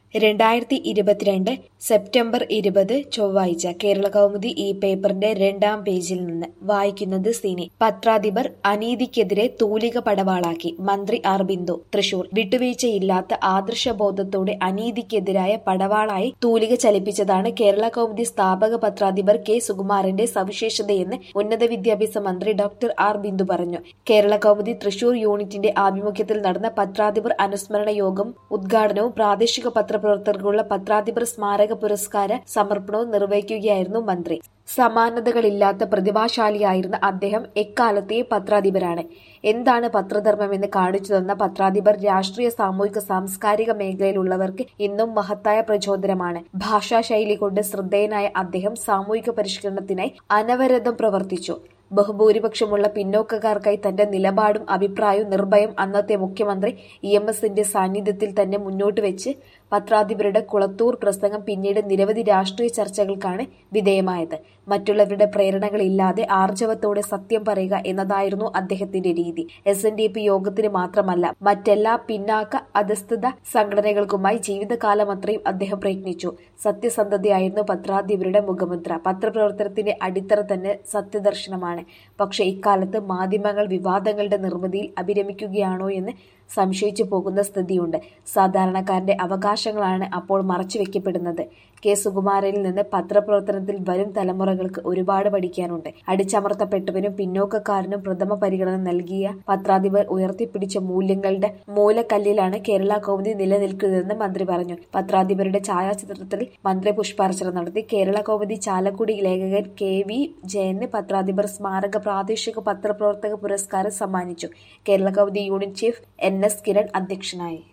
രണ്ടായിരത്തി ഇരുപത്തിരണ്ട് സെപ്റ്റംബർ ഇരുപത് ചൊവ്വാഴ്ച കേരളകൗമുദി ഈ പേപ്പറിന്റെ രണ്ടാം പേജിൽ നിന്ന് വായിക്കുന്നത് സിനി പത്രാധിപർ അനീതിക്കെതിരെ തൂലിക പടവാളാക്കി മന്ത്രി ആർ ബിന്ദു തൃശൂർ വിട്ടുവീഴ്ചയില്ലാത്ത ആദർശബോധത്തോടെ അനീതിക്കെതിരായ പടവാളായി തൂലിക ചലിപ്പിച്ചതാണ് കേരള കൗമുദി സ്ഥാപക പത്രാധിപർ കെ സുകുമാരന്റെ സവിശേഷതയെന്ന് ഉന്നത വിദ്യാഭ്യാസ മന്ത്രി ഡോക്ടർ ആർ ബിന്ദു പറഞ്ഞു കേരള കൗമുദി തൃശൂർ യൂണിറ്റിന്റെ ആഭിമുഖ്യത്തിൽ നടന്ന പത്രാധിപർ അനുസ്മരണ യോഗം ഉദ്ഘാടനവും പ്രാദേശിക പത്രപ്രവർത്തകർക്കുള്ള പത്രാധിപർ സ്മാരക പുരസ്കാര സമർപ്പണവും നിർവഹിക്കുകയായിരുന്നു മന്ത്രി സമാനതകളില്ലാത്ത പ്രതിഭാശാലിയായിരുന്ന അദ്ദേഹം എക്കാലത്തെയും പത്രാധിപരാണ് എന്താണ് പത്രധർമ്മമെന്ന് കാണിച്ചു തന്ന പത്രാധിപർ രാഷ്ട്രീയ സാമൂഹിക സാംസ്കാരിക മേഖലയിലുള്ളവർക്ക് ഇന്നും മഹത്തായ പ്രചോദനമാണ് ഭാഷാശൈലി കൊണ്ട് ശ്രദ്ധേയനായ അദ്ദേഹം സാമൂഹിക പരിഷ്കരണത്തിനായി അനവരതം പ്രവർത്തിച്ചു ബഹുഭൂരിപക്ഷമുള്ള പിന്നോക്കക്കാർക്കായി തന്റെ നിലപാടും അഭിപ്രായവും നിർഭയം അന്നത്തെ മുഖ്യമന്ത്രി ഇ എം എസിന്റെ സാന്നിധ്യത്തിൽ തന്നെ മുന്നോട്ട് വെച്ച് പത്രാധിപരുടെ കുളത്തൂർ പ്രസംഗം പിന്നീട് നിരവധി രാഷ്ട്രീയ ചർച്ചകൾക്കാണ് വിധേയമായത് മറ്റുള്ളവരുടെ പ്രേരണകളില്ലാതെ ആർജവത്തോടെ സത്യം പറയുക എന്നതായിരുന്നു അദ്ദേഹത്തിന്റെ രീതി എസ് എൻ ഡി പി യോഗത്തിന് മാത്രമല്ല മറ്റെല്ലാ പിന്നാക്ക അധസ്ഥിത സംഘടനകൾക്കുമായി ജീവിതകാലമത്രയും അദ്ദേഹം പ്രയത്നിച്ചു സത്യസന്ധതയായിരുന്നു പത്രാധിപരുടെ മുഖമുദ്ര പത്രപ്രവർത്തനത്തിന്റെ അടിത്തറ തന്നെ സത്യദർശനമാണ് പക്ഷെ ഇക്കാലത്ത് മാധ്യമങ്ങൾ വിവാദങ്ങളുടെ നിർമ്മിതിയിൽ അഭിരമിക്കുകയാണോ എന്ന് സംശയിച്ചു പോകുന്ന സ്ഥിതിയുണ്ട് സാധാരണക്കാരന്റെ അവകാശങ്ങളാണ് അപ്പോൾ മറച്ചുവെക്കപ്പെടുന്നത് കെ സുകുമാരനിൽ നിന്ന് പത്രപ്രവർത്തനത്തിൽ വരും തലമുറകൾക്ക് ഒരുപാട് പഠിക്കാനുണ്ട് അടിച്ചമർത്തപ്പെട്ടവനും പിന്നോക്കക്കാരനും പ്രഥമ പരിഗണന നൽകിയ പത്രാധിപർ ഉയർത്തിപ്പിടിച്ച മൂല്യങ്ങളുടെ മൂലക്കല്ലിലാണ് കേരള കൗമുദി നിലനിൽക്കുന്നതെന്ന് മന്ത്രി പറഞ്ഞു പത്രാധിപരുടെ ഛായാചിത്രത്തിൽ മന്ത്രി പുഷ്പാർച്ചന നടത്തി കേരള കൗമുദി ചാലക്കുടി ലേഖകൻ കെ വി ജയന് പത്രാധിപർ സ്മാരക പ്രാദേശിക പത്രപ്രവർത്തക പുരസ്കാരം സമ്മാനിച്ചു Kerala Kaumudi unit chief N S Kiran അധ്യക്ഷനായി